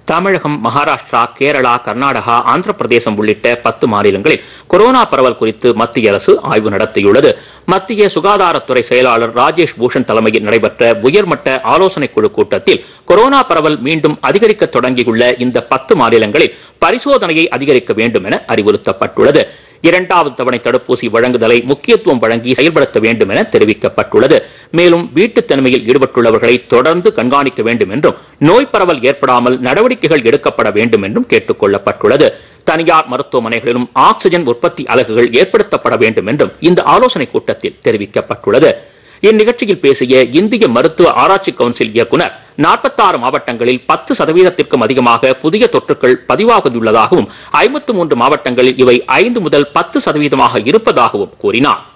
தமிழகம் மகாராஷ்டிரா கேரளா கர்நாடகா ஆந்திர பிரதேசம் உள்ளிட்ட பத்து மாநிலங்களில் கொரோனா பரவல் குறித்து மத்திய அரசு ஆய்வு நடத்தியுள்ளது மத்திய சுகாதாரத்துறை செயலாளர் ராஜேஷ் பூஷன் தலைமையில் நடைபெற்ற உயர்மட்ட ஆலோசனைக் குழு கூட்டத்தில் கொரோனா பரவல் மீண்டும் அதிகரிக்க தொடங்கியுள்ள இந்த பத்து மாநிலங்களில் பரிசோதனையை அதிகரிக்க வேண்டும் என அறிவுறுத்தப்பட்டுள்ளது இரண்டாவது தவணை தடுப்பூசி வழங்குதலை முக்கியத்துவம் வழங்கி செயல்படுத்த வேண்டும் என தெரிவிக்கப்பட்டுள்ளது மேலும் வீட்டுத் தனிமையில் ஈடுபட்டுள்ளவர்களை தொடர்ந்து கண்காணிக்க வேண்டும் என்றும் நோய் பரவல் ஏற்படாமல் நடவடிக்கைகள் எடுக்கப்பட வேண்டும் என்றும் கேட்டுக் கொள்ளப்பட்டுள்ளது தனியார் மருத்துவமனைகளிலும் ஆக்ஸிஜன் உற்பத்தி அலகுகள் ஏற்படுத்தப்பட வேண்டும் என்றும் இந்த ஆலோசனைக் கூட்டத்தில் தெரிவிக்கப்பட்டுள்ளது இந்நிகழ்ச்சியில் பேசிய இந்திய மருத்துவ ஆராய்ச்சி கவுன்சில் இயக்குனர் 46 மாவட்டங்களில் பத்து சதவீதத்திற்கும் அதிகமாக புதிய தொற்றுக்கள் பதிவாகியுள்ளதாகவும் ஐம்பத்து மூன்று மாவட்டங்களில் இவை ஐந்து முதல் பத்து சதவீதமாக இருப்பதாகவும் கூறினார்